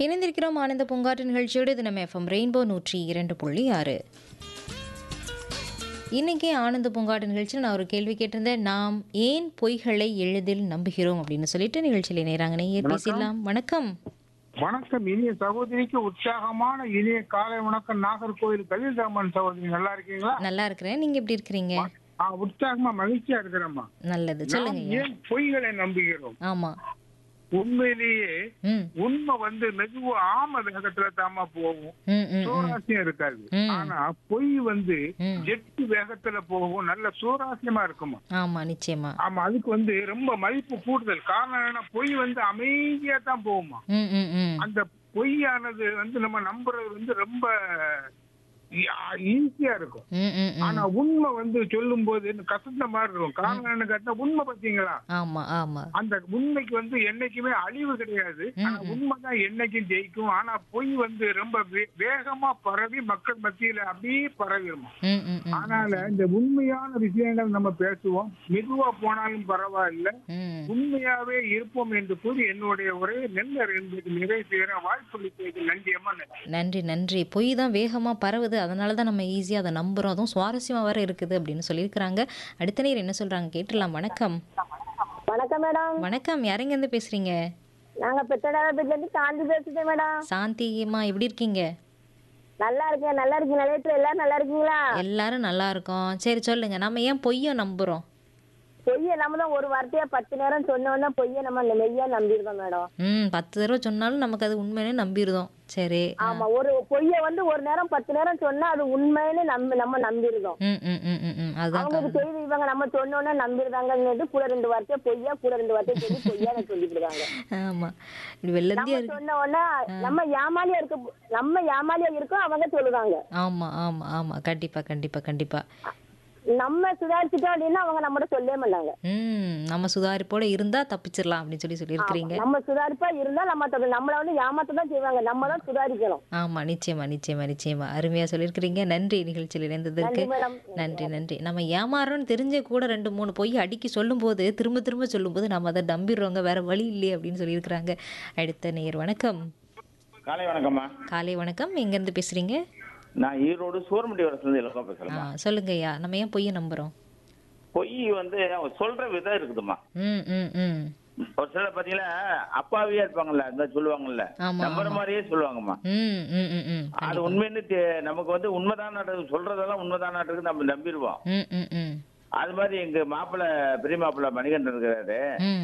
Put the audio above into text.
இணைந்திருக்கிறோம் ஆனந்த பூங்காற்று நிகழ்ச்சியோடு இது நம்ம எஃப்எம் ரெயின்போ நூற்றி இரண்டு புள்ளி ஆறு இன்னைக்கு ஆனந்த பூங்காட்டு நிகழ்ச்சியில் நான் ஒரு கேள்வி கேட்டிருந்தேன் நாம் ஏன் பொய்களை எளிதில் நம்புகிறோம் அப்படின்னு சொல்லிட்டு நிகழ்ச்சியில் இணைகிறாங்க நீங்க பேசிடலாம் வணக்கம் வணக்கம் இனிய சகோதரிக்கு உற்சாகமான இனிய காலை வணக்கம் நாகர்கோவில் கலில்ராமன் சகோதரி நல்லா இருக்கீங்களா நல்லா இருக்கிறேன் நீங்க எப்படி இருக்கிறீங்க ஆ, உற்சாகமா மகிழ்ச்சியா இருக்கிறேம்மா நல்லது நாம் சொல்லுங்க ஐயா. ஏன் பொய்களை நம்புகிறோம் ஆமா உண்மையிலேயே ம் உண்மை வந்து மெதுவா ஆம வேகத்துல தாமா போகும் ம் ம் ம் சூராசியம் இருக்காது ம். ஆனா பொய் வந்து ம். ஜெட்டு வேகத்துல போகும் நல்ல சூராசியமா இருக்குமா ஆமா நிச்சயமா ஆமா அதுக்கு வந்து ரொம்ப மதிப்பு கூடுதல் காரணம் என்னன்னா பொய் வந்து அமைதியா தான் போகுமா ம் ம் ம் அந்த பொய்யானது வந்து நம்ம நம்புறது வந்து ரொம்ப ஈஸியா இருக்கும் ம் ம் ம் ஆனா உண்மை வந்து சொல்லும் போது கசந்த மாதிரி இருக்கும் காரணம் என்ன கேட்டா உண்மை பாத்தீங்களா ஆமா ஆமா அந்த உண்மைக்கு வந்து என்னைக்குமே அழிவு கிடையாது ஆனா உண்மைதான் என்னைக்கும் ஜெயிக்கும் ஆனா பொய் வந்து ரொம்ப வே- வேகமா பரவி மக்கள் மத்தியில அப்படியே பரவிடும் ம் ம் ம் அதனால இந்த உண்மையான விஷயங்கள் நம்ம பேசுவோம் மெதுவா போனாலும் பரவாயில்ல ம் உண்மையாவே இருப்போம் என்று கூறி என்னுடைய ஒரே நெல்லர் என்பது நிறைவு செய்கிற வாய்ப்பு நன்றியம்மா நன்றி நன்றி நன்றி பொய் தான் வேகமாக பரவுது அதனால தான் நம்ம ஈஸியாக அதை நம்புகிறோம் அதுவும் சுவாரஸ்யமாக வேற இருக்குது அப்படின்னு சொல்லியிருக்கிறாங்க அடுத்த நேரம் என்ன சொல்கிறாங்க கேட்டுடலாம் வணக்கம் வணக்கம் மேடம் வணக்கம் யாரெங்கேருந்து பேசுகிறீங்க நாங்க பெத்தடாபேட்ல இருந்து சாந்தி பேசுறேன் மேடம் சாந்தியம்மா எப்படி இருக்கீங்க நல்லா இருக்கேன் நல்லா இருக்கீங்க நிலையத்துல எல்லாரும் நல்லா இருக்கீங்களா எல்லாரும் நல்லா இருக்கோம் சரி சொல்லுங்க நம்ம ஏன் பொய்யை நம்புகிறோம் பொய்ய நம்ம தான் ஒரு வார்த்தையா பத்து நேரம் சொன்னோன்னா பொய்ய நம்ம இந்த மெய்யா நம்பிருக்கோம் மேடம் ம் பத்து தடவை சொன்னாலும் நமக்கு அது உண்மைன்னு நம்பிடுதோம் சரி ஆமா ஒரு பொய்ய வந்து ஒரு நேரம் பத்து நேரம் சொன்னா அது உண்மைன்னு நம்ம நம்ம நம்பிருக்கோம் ம் ம் ம் ம் ம் அதுதான் அவங்களுக்கு செய்தி இவங்க நம்ம சொன்னோன்னே நம்பிருந்தாங்கன்னு கூட ரெண்டு வார்த்தையா பொய்யா கூட ரெண்டு வார்த்தையா சொல்லி பொய்யா சொல்லிட்டு இருக்காங்க ஆமாம் இப்படி வெள்ளந்தியா நம்ம இருக்கு சொன்ன உடனே நம்ம ஏமாலியா இருக்க நம்ம ஏமாலியா இருக்கோம் அவங்க சொல்லுவாங்க ஆமாம் ஆமாம் ஆமாம் கண்டிப்பாக கண்டிப்பாக கண்டிப்பாக நம்ம சுதாரிச்சுட்டோம் அப்படின்னா அவங்க நம்மகிட்ட சொல்லவே மாட்டாங்க ம் நம்ம சுதாரிப்போட இருந்தால் தப்பிச்சிடலாம் அப்படின்னு சொல்லி சொல்லியிருக்கிறீங்க நம்ம சுதாரிப்பா இருந்தா நம்ம தொட- நம்மள வந்து ஏமாத்த தான் செய்வாங்க நம்ம தான் சுதாரிக்கணும் ஆமா நிச்சயமா நிச்சயமா நிச்சயமா அருமையா சொல்லியிருக்கிறீங்க நன்றி நிகழ்ச்சியில் இணைந்ததற்கு நன்றி மேடம் நன்றி நன்றி நம்ம ஏமாறோம்னு தெரிஞ்சே கூட ரெண்டு மூணு பொய் அடிக்கி சொல்லும்போது திரும்ப திரும்ப சொல்லும்போது நம்ம அதை நம்பிடுறோங்க வேற வழி இல்லையே அப்படின்னு சொல்லியிருக்கிறாங்க அடுத்த நேயர் வணக்கம் காலை வணக்கம்மா காலை வணக்கம் எங்கேருந்து பேசுறீங்க நான் ஈரோடு சூரமண்டி வரத்துலேருந்து இலக்கம் ஆ பேசுகிறேம்மா சொல்லுங்க ஐயா நம்ம ஏன் பொய்யை நம்புறோம் பொய் வந்து அவங்க சொல்ற விதம் இருக்குதும்மா ம் ம் ம் ஒரு சிலர் பார்த்தீங்கன்னா அப்பாவியா இருப்பாங்கல்ல இந்த சொல்லுவாங்கல்ல ஆமா, நம்புற ஆமா. மாதிரியே சொல்லுவாங்கம்மா ம் ம் ம் ம் அது உண்மைன்னு தெ- நமக்கு வந்து உண்மைதான் நடக்குது சொல்றதெல்லாம் உண்மைதான் நடக்குது நம்ம நம்பிடுவோம் ம் ம் ம் அது மாதிரி எங்க மாப்பிள்ளை பெரிய மாப்பிள்ளை மணிகண்டன் இருக்கிறாரு ம்